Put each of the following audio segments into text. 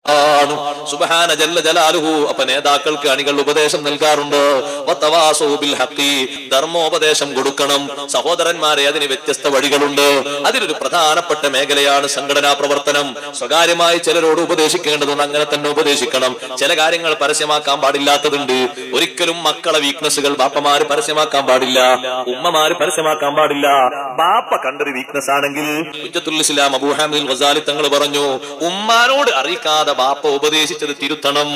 ആണ് സുബ്ഹാന ജല്ല ജലാലുഹു അപ്പൊ നേതാക്കൾക്ക് അണികൾ ഉപദേശം നൽകാറുണ്ട് വത്തവാസൗ ബിൽ ഹഖി ധർമ്മോപദേശം കൊടുക്കണം സഹോദരന്മാരെ അതിന് വ്യത്യസ്ത വഴികളുണ്ട് അതിലൊരു പ്രധാനപ്പെട്ട മേഖലയാണ് സംഘടനാ പ്രവർത്തനം സ്വകാര്യമായി ചിലരോട് ഉപദേശിക്കേണ്ടതുണ്ട് അങ്ങനെ തന്നെ ഉപദേശിക്കണം ചില കാര്യങ്ങൾ പരസ്യമാക്കാൻ പാടില്ലാത്തതുണ്ട് ഒരിക്കലും മക്കളെ വീക്ക്നസ്സുകൾ ബാപ്പമാര് പരസ്യമാക്കാൻ പാടില്ല ഉമ്മമാര് പരസ്യമാക്കാൻ പാടില്ല ബാപ്പ കണ്ടൊരു വീക്ക്നസ് ആണെങ്കിൽ ഹുജ്ജത്തുൽ ഇസ്ലാം അബൂ ഹാമിദ് ഗസാലി തങ്ങൾ പറഞ്ഞു ഉമ്മാനോട് അറിയിക്കാതെ ബാപ്പ ഉപദേശിച്ചത് തിരുത്തണം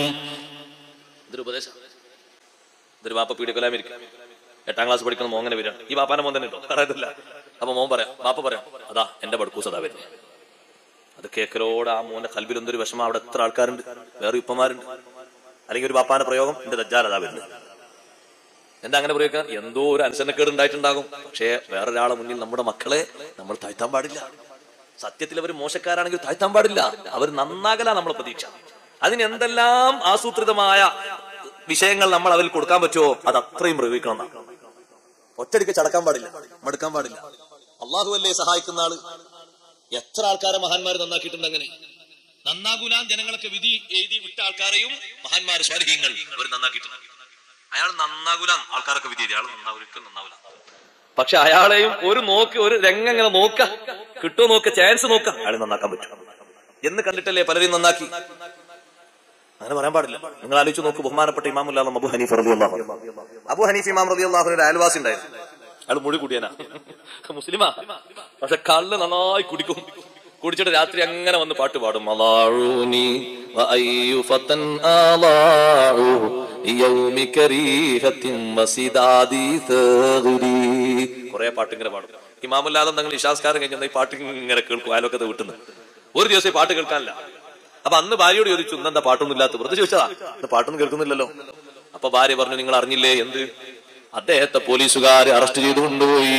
ഇതൊരു ഉപദേശം ഇതൊരു ബാപ്പ പീഡിക്കലാമിരിക്കും എട്ടാം ക്ലാസ് പഠിക്കുന്ന മോൻ അങ്ങനെ വരികയാണ് ഈ ബാപ്പാന്റെ മോൻ തന്നെ കേട്ടോ അറിയത്തില്ല അപ്പൊ മോൻ പറയാം ബാപ്പ പറയാം അതാ എന്റെ ബഡ്കൂസ് അതാ വരുന്നത് അത് കേക്കലോട് ആ മോന്റെ കൽബിൽ എന്തൊരു വിഷമം അവിടെ എത്ര ആൾക്കാരുണ്ട് വേറെ ഇപ്പമാരുണ്ട് അല്ലെങ്കിൽ ഒരു ബാപ്പാന്റെ പ്രയോഗം എന്റെ ദജ്ജാൽ അതാ വരുന്നത് എന്താ അങ്ങനെ പ്രയോഗിക്കാൻ എന്തോ ഒരു അനുസരണക്കേട് ഉണ്ടായിട്ടുണ്ടാകും പക്ഷേ വേറൊരാളെ മുന്നിൽ നമ്മുടെ മക്കളെ നമ്മൾ താഴ്ത്താൻ പാടില്ല സത്യത്തിൽ അവർ മോശക്കാരാണെങ്കിൽ താഴ്ത്താൻ പാടില്ല അവർ നന്നാകല നമ്മളെ പ്രതീക്ഷ അതിന് എന്തെല്ലാം ആസൂത്രിതമായ വിഷയങ്ങൾ നമ്മൾ അവരിൽ കൊടുക്കാൻ പറ്റുമോ അത് അത്രയും പ്രയോഗിക്കണം എന്നാ. ഒറ്റടിക്ക് ചടക്കാൻ പാടില്ല മടുക്കാൻ പാടില്ല അള്ളാഹു അല്ലേ സഹായിക്കുന്ന ആള് എത്ര ആൾക്കാരെ മഹാന്മാർ നന്നാക്കിയിട്ടുണ്ട് അങ്ങനെ നന്നാകുലാൻ ജനങ്ങളൊക്കെ വിധി എഴുതി വിട്ട ആൾക്കാരെയും മഹാന്മാർ സ്വാലിഹ്യങ്ങൾ അവർ നന്നാക്കിയിട്ടുണ്ട് അയാൾ നന്നാകുലാം ആൾക്കാരൊക്കെ വിധി എഴുതി അയാൾ നന്നാവൊരിക്കലും നന്നാവില്ല പക്ഷെ അയാളെയും ഒരു നോക്ക് ഒരു രംഗം ഇങ്ങനെ നോക്ക കിട്ടുമോ നോക്ക ചാൻസ് നോക്ക അയാളെ നന്നാക്കാൻ പറ്റും എന്ന് കണ്ടിട്ടല്ലേ പലരെയും നന്നാക്കി അങ്ങനെ പറയാൻ പാടില്ല നിങ്ങൾ ആലോചിച്ച് നോക്ക് ബഹുമാനപ്പെട്ട ഇമാമുല്ലാഹ് അബു ഹനീഫ് റളിയല്ലാഹു അൻഹു അബു ഹനീഫ് ഇമാം റളിയല്ലാഹുവിന്റെ അയൽവാസി ഉണ്ടായിരുന്നു അയാൾ മുടി കുടിയനാ മുസ്ലിമാ പക്ഷെ കള്ള് നന്നായി കുടിക്കും കുടിച്ചിട്ട് രാത്രി അങ്ങനെ വന്ന് പാട്ട് പാടും അലാഴൂനി വഅയ്യു ഫതൻ ആലാഉ യൗമി കരീഹത്തിൻ വസിദാദി തഗ്രി കുറെ പാട്ട് ഇങ്ങനെ പാടും ഇമാമുല്ലാദം തങ്ങൾ ഇഷാസ്കാരം കഴിഞ്ഞ ഈ പാട്ട് ഇങ്ങനെ കേൾക്കും അയലൊക്കത്തെ വിട്ടുന്നു ഒരു ദിവസം ഈ പാട്ട് കേൾക്കാനില്ല അപ്പൊ അന്ന് ഭാര്യയോട് ചോദിച്ചു ഇന്നെന്താ പാട്ടൊന്നും ഇല്ലാത്ത വെറുതെ ചോദിച്ചതാ ഇന്ന് പാട്ടൊന്നും കേൾക്കുന്നില്ലല്ലോ അപ്പൊ ഭാര്യ പറഞ്ഞു നിങ്ങൾ അറിഞ്ഞില്ലേ എന്ത് അദ്ദേഹത്തെ പോലീസുകാർ അറസ്റ്റ് ചെയ്തു കൊണ്ടുപോയി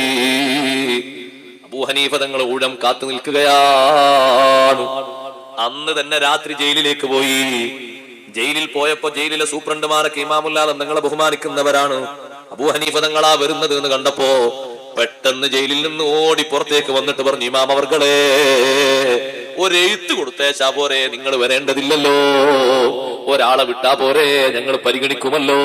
അബൂ ഹനീഫ തങ്ങൾ ഊഴം കാത്തു നിൽക്കുകയാണ് അന്ന് തന്നെ രാത്രി ജയിലിലേക്ക് പോയി ജയിലിൽ പോയപ്പോ ജയിലിലെ സൂപ്രണ്ടുമാരൊക്കെ ഇമാമുല്ലാതെ നിങ്ങളെ ബഹുമാനിക്കുന്നവരാണ് അബൂ ഹനീഫ തങ്ങളാ വരുന്നത് എന്ന് കണ്ടപ്പോ പെട്ടെന്ന് ജയിലിൽ നിന്ന് ഓടി പുറത്തേക്ക് വന്നിട്ട് പറഞ്ഞു ഇമാം അവർകളെ ഒരെഴുത്ത് കൊടുത്തേച്ചാ പോരെ നിങ്ങൾ വരേണ്ടതില്ലല്ലോ ഒരാളെ വിട്ടാ പോരെ ഞങ്ങൾ പരിഗണിക്കുമല്ലോ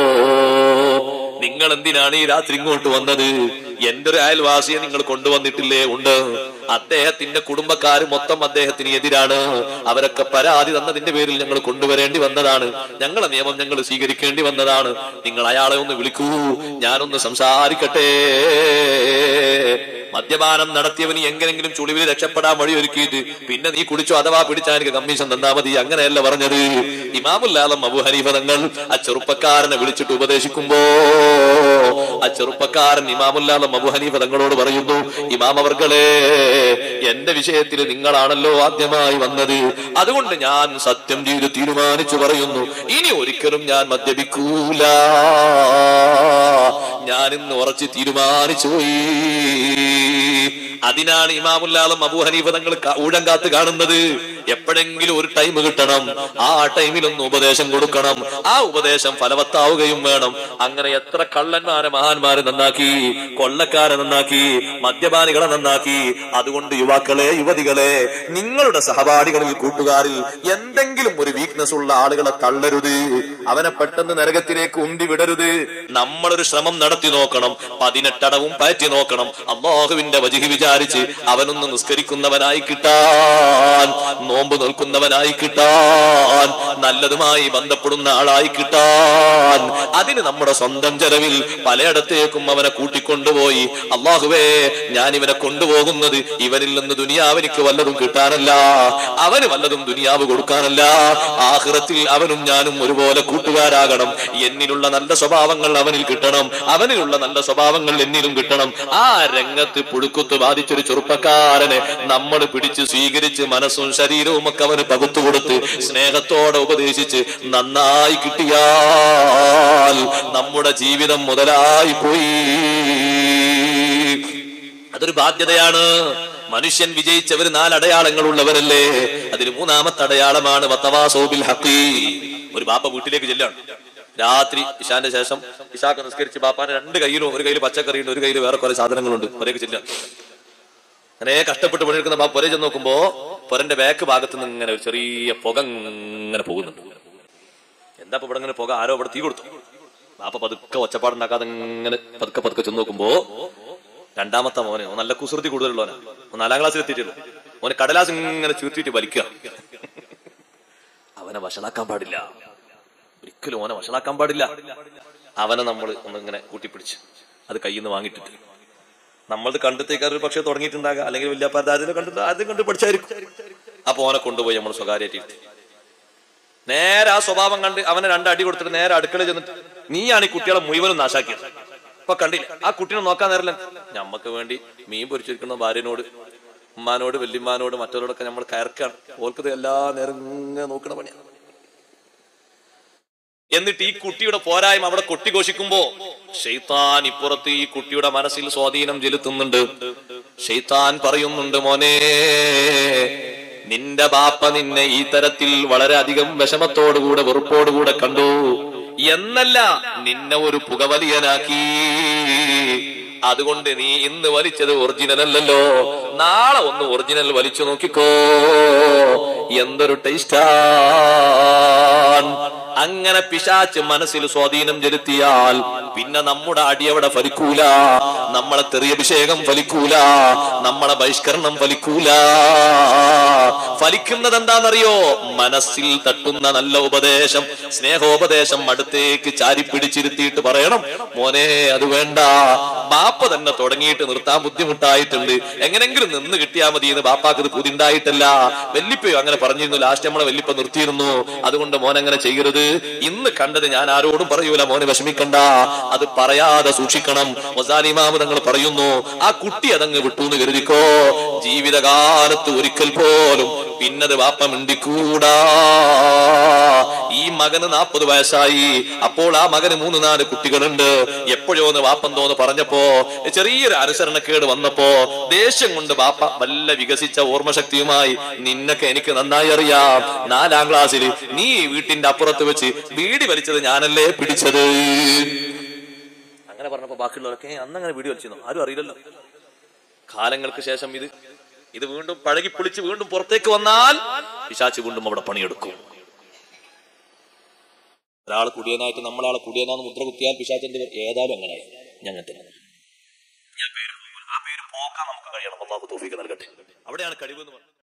നിങ്ങൾ എന്തിനാണ് ഈ രാത്രി ഇങ്ങോട്ട് വന്നത് എന്റെ ഒരു അയൽവാസിയെ നിങ്ങൾ കൊണ്ടുവന്നിട്ടില്ലേ ഉണ്ട് അദ്ദേഹത്തിന്റെ കുടുംബക്കാർ മൊത്തം അദ്ദേഹത്തിന് എതിരാണ് അവരൊക്കെ പരാതി തന്നതിന്റെ പേരിൽ ഞങ്ങൾ കൊണ്ടുവരേണ്ടി വന്നതാണ് ഞങ്ങളെ നിയമം ഞങ്ങൾ സ്വീകരിക്കേണ്ടി വന്നതാണ് നിങ്ങൾ അയാളെ ഒന്ന് വിളിക്കൂ ഞാനൊന്ന് സംസാരിക്കട്ടെ മദ്യപാനം നടത്തിയവന് എങ്ങനെങ്കിലും ചുളിവിൽ രക്ഷപ്പെടാൻ വഴിയൊരുക്കിയിട്ട് പിന്നെ നീ കുടിച്ചോ അഥവാ പിടിച്ചാൽ എനിക്ക് കമ്മീഷൻ തന്നാ മതി അങ്ങനെയല്ല പറഞ്ഞത് ഇമാമുല്ലാലം അബു ഹനീഫ തങ്ങൾ ആ ചെറുപ്പക്കാരനെ വിളിച്ചിട്ട് ഉപദേശിക്കുമ്പോ ആ ചെറുപ്പക്കാരൻ ഇമാമുല്ലാലം അബു ഹനീഫ തങ്ങളോട് പറയുന്നു ഇമാം അവർകളെ എന്റെ വിഷയത്തിൽ നിങ്ങളാണല്ലോ ആദ്യമായി വന്നത് അതുകൊണ്ട് ഞാൻ സത്യം ചെയ്ത് തീരുമാനിച്ചു പറയുന്നു ഇനി ഒരിക്കലും ഞാൻ മദ്യപിക്കൂല ഞാൻ ഇന്ന് ഉറച്ച് തീരുമാനിച്ചു പോയി അതിനാണ് ഇമാമുല്ലാലും അബൂ ഹനീഫ തങ്ങൾ ക- ഊഴം കാത്ത് കാണുന്നത് എപ്പോഴെങ്കിലും ഒരു ടൈം കിട്ടണം ആ ടൈമിലൊന്ന് ഉപദേശം കൊടുക്കണം ആ ഉപദേശം ഫലവത്താവുകയും വേണം അങ്ങനെ എത്ര കള്ളന്മാരെ മഹാന്മാരെ നന്നാക്കി കൊള്ളക്കാരെ നന്നാക്കി മദ്യപാനികളെ നന്നാക്കി അതുകൊണ്ട് യുവാക്കളെ യുവതികളെ നിങ്ങളുടെ സഹപാഠികളിൽ കൂട്ടുകാരിൽ എന്തെങ്കിലും ഒരു വീക്ക്നെസ് ഉള്ള ആളുകളെ തള്ളരുത് അവനെ പെട്ടെന്ന് നരകത്തിലേക്ക് ഉന്തി വിടരുത് നമ്മളൊരു ശ്രമം നടത്തി നോക്കണം പതിനെട്ടടവും പയറ്റി നോക്കണം അള്ളാഹുവിന്റെ വജിഹി വിചാരിച്ച് അവനൊന്ന് നിസ്കരിക്കുന്നവനായി കിട്ടാൻ നോമ്പ് നിൽക്കുന്നവനായി കിട്ടാൻ നല്ലതുമായി ബന്ധപ്പെടുന്ന ആളായി കിട്ടാൻ അതിന് നമ്മുടെ സ്വന്തം ചെലവിൽ പലയിടത്തേക്കും അവനെ കൂട്ടിക്കൊണ്ടുപോയി അള്ളാഹുവേ ഞാൻ ഇവനെ കൊണ്ടുപോകുന്നത് ഇവനിൽ നിന്ന് ദുനിയാവിനിക്ക് വല്ലതും കിട്ടാനല്ല അവന് വല്ലതും ദുനിയാവ് കൊടുക്കാനല്ല ആഹ്റത്തിൽ അവനും ഞാനും ഒരുപോലെ കൂട്ടുകാരാകണം എന്നിലുള്ള നല്ല സ്വഭാവങ്ങൾ അവനിൽ കിട്ടണം അവനിലുള്ള നല്ല സ്വഭാവങ്ങൾ എന്നിലും കിട്ടണം ആ രംഗത്ത് പുഴുക്കുത്ത് ബാധിച്ചൊരു ചെറുപ്പക്കാരനെ നമ്മൾ പിടിച്ച് സ്വീകരിച്ച് മനസ്സും ശരീരവും ഒക്കെ അവന് പകുത്തു കൊടുത്ത് സ്നേഹത്തോടെ ഉപദേശിച്ച് നന്നായി കിട്ടിയാൽ നമ്മുടെ ജീവിതം മുതലായി പോയി അതൊരു ബാധ്യതയാണ് മനുഷ്യൻ വിജയിച്ചവർ നാല് അടയാളങ്ങൾ ഉള്ളവരല്ലേ അതിൽ മൂന്നാമത്തെ അടയാളമാണ് വത്തവാസോബിൽ ഹക്കി ഒരു ബാപ്പ വീട്ടിലേക്ക് ചെല്ലാണ് രാത്രി ഇഷാന്റെ ശേഷം ഇഷാക്ക് നിസ്കരിച്ച് ബാപ്പാന്റെ രണ്ട് കയ്യിലും ഒരു കയ്യിൽ പച്ചക്കറിയുണ്ട് ഒരു കയ്യിൽ വേറെ കുറെ സാധനങ്ങളുണ്ട് ഒരേക്ക് ചെല്ലുക അങ്ങനെ കഷ്ടപ്പെട്ട് പണിയെടുക്കുന്ന ബാപ്പ ഒരേ ചെന്ന് നോക്കുമ്പോ പൊരന്റെ ബാക്ക് ഭാഗത്ത് നിന്ന് ഇങ്ങനെ ഒരു ചെറിയ പുക ഇങ്ങനെ പോകുന്നുണ്ട് എന്താ ഇപ്പൊ ഇവിടെ ഇങ്ങനെ പുക ആരോ ഇവിടെ തീ കൊടുത്തു ബാപ്പ പതുക്കെ ഒച്ചപ്പാടുണ്ടാക്കാതെ ഇങ്ങനെ പതുക്കെ പതുക്കെ ചെന്ന് നോക്കുമ്പോ രണ്ടാമത്തെ മോന് ഓൻ നല്ല കുസൃതി കൂടുതലുള്ളവനാ ഓൻ നാലാം ക്ലാസ്സിൽ എത്തിയിട്ടുള്ളൂ ഓന് കടലാസ് ഇങ്ങനെ ചുരുട്ടിയിട്ട് വലിക്കുക അവനെ വഷളാക്കാൻ പാടില്ല ഒരിക്കലും ഓനെ വഷളാക്കാൻ പാടില്ല അവനെ നമ്മൾ ഒന്നിങ്ങനെ കൂട്ടിപ്പിടിച്ച് അത് കയ്യിൽ നിന്ന് വാങ്ങിയിട്ടിട്ട് നമ്മളത് കണ്ടെത്തേക്കാർ ഒരു പക്ഷേ തുടങ്ങിയിട്ടുണ്ടാകാം അല്ലെങ്കിൽ വലിയ അതിനെ കണ്ടിട്ട് ആദ്യം കണ്ട് പഠിച്ചായിരിക്കും അപ്പൊ ഓനെ കൊണ്ടുപോയി നമ്മൾ സ്വകാര്യമായിട്ട് നേരെ ആ സ്വഭാവം കണ്ട് അവനെ രണ്ട് അടി കൊടുത്തിട്ട് നേരെ അടുക്കളയിൽ ചെന്നിട്ട് നീയാണ് ഈ കുട്ടികളെ മുഴുവനും നാശാക്കിയത് ഇപ്പൊ കണ്ടില്ല ആ കുട്ടീനെ നോക്കാൻ നേരല്ല ഞമ്മക്ക് വേണ്ടി മീൻ പൊരിച്ചിരിക്കുന്ന ഭാര്യനോട് ഉമ്മാനോട് വല്യമ്മാനോട് മറ്റവരോടൊക്കെ നമ്മൾ കയർക്കാണ് ഓർക്കത് എല്ലാ നേരം ഇങ്ങനെ നോക്കണ പണിയാണ് എന്നിട്ട് ഈ കുട്ടിയുടെ പോരായ്മ അവിടെ കൊട്ടിഘോഷിക്കുമ്പോ ഷെയ്ത്താൻ ഇപ്പുറത്ത് ഈ കുട്ടിയുടെ മനസ്സിൽ സ്വാധീനം ചെലുത്തുന്നുണ്ട് ഷെയ്ത്താൻ പറയുന്നുണ്ട് മോനെ നിന്റെ ബാപ്പ നിന്നെ ഈ തരത്തിൽ വളരെ അധികം വിഷമത്തോടുകൂടെ വെറുപ്പോടുകൂടെ കണ്ടു എന്നല്ല നിന്നെ ഒരു പുകവലിയനാക്കി അതുകൊണ്ട് നീ ഇന്ന് വലിച്ചത് ഒറിജിനൽ അല്ലല്ലോ നാളെ ഒന്ന് ഒറിജിനൽ വലിച്ചു നോക്കിക്കോ എന്തൊരു ടേസ്റ്റാൻ അങ്ങനെ പിശാച്ച് മനസ്സിൽ സ്വാധീനം ചെലുത്തിയാൽ പിന്നെ നമ്മുടെ അടിയവിടെ ഫലിക്കൂല നമ്മളെ തെറിയഭിഷേകം ഫലിക്കൂല നമ്മളെ ബഹിഷ്കരണം ഫലിക്കൂല ഫലിക്കുന്നത് എന്താണെന്നറിയോ മനസ്സിൽ തട്ടുന്ന നല്ല ഉപദേശം സ്നേഹോപദേശം അടുത്തേക്ക് ചാരി പിടിച്ചിരുത്തിയിട്ട് പറയണം മോനെ അത് വേണ്ട ബാപ്പ തന്നെ തുടങ്ങിയിട്ട് നിർത്താൻ ബുദ്ധിമുട്ടായിട്ടുണ്ട് എങ്ങനെങ്കിലും നിന്ന് കിട്ടിയാൽ മതി എന്ന് ബാപ്പാക്ക് ഇത് പുതിണ്ടായിട്ടല്ല വെല്ലിപ്പയോ അങ്ങനെ പറഞ്ഞിരുന്നു ലാസ്റ്റ് നമ്മളെ വെല്ലിപ്പ നിർത്തിയിരുന്നു അതുകൊണ്ട് മോൻ അങ്ങനെ ചെയ്യരുത് ഇന്ന് കണ്ടത് ഞാൻ ആരോടും പറയൂല മോനെ വിഷമിക്കണ്ട അത് പറയാതെ സൂക്ഷിക്കണം മൊസാലിമാമ് തങ്ങൾ പറയുന്നു ആ കുട്ടി അതങ്ങ് വിട്ടു എന്ന് കരുതിക്കോ ജീവിതകാലത്ത് ഒരിക്കൽ പോലും പിന്നത് വാപ്പ മിണ്ടിക്കൂടാ ഈ മകന് നാൽപ്പത് വയസ്സായി അപ്പോൾ ആ മകന് മൂന്ന് നാല് കുട്ടികളുണ്ട് എപ്പോഴോ ഒന്ന് വാപ്പന്തോന്ന് പറഞ്ഞപ്പോ ചെറിയൊരു അനുസരണക്കേട് വന്നപ്പോ ദേഷ്യം കൊണ്ട് ബാപ്പ വല്ല വികസിച്ച ഓർമ്മശക്തിയുമായി നിന്നൊക്കെ എനിക്ക് നന്നായി അറിയാം നാലാം ക്ലാസ്സിൽ നീ ഈ വീട്ടിന്റെ അപ്പുറത്ത് വെച്ച് ബീഡി വലിച്ചത് ഞാനല്ലേ പിടിച്ചത് അങ്ങനെ പറഞ്ഞപ്പോ ബാക്കിയുള്ളവരൊക്കെ "ഏ, അന്ന് അങ്ങനെ വീഡിയോ വലിച്ചിരുന്നു ആരും അറിയില്ലല്ലോ കാലങ്ങൾക്ക് ശേഷം ഇത് ഇത് വീണ്ടും പഴകി പൊളിച്ച് വീണ്ടും പുറത്തേക്ക് വന്നാൽ പിശാച്ച് വീണ്ടും അവിടെ പണിയെടുക്കും ഒരാൾ കുടിയനായിട്ട് നമ്മളാളെ കുടിയനാന്ന് മുദ്ര കുത്തിയാൽ പിശാച്ചിന്റെ ഏതായാലും അങ്ങനെ ഞങ്ങൾ തന്നെ ഞാൻ പേര് പോകൂല. ആ പേര് പോക്കാൻ നമുക്ക് കഴിയണം അള്ളാഹു തോഫിക്ക് നൽകട്ടെ അവിടെയാണ് കഴിവ് എന്ന് പറയുന്നത്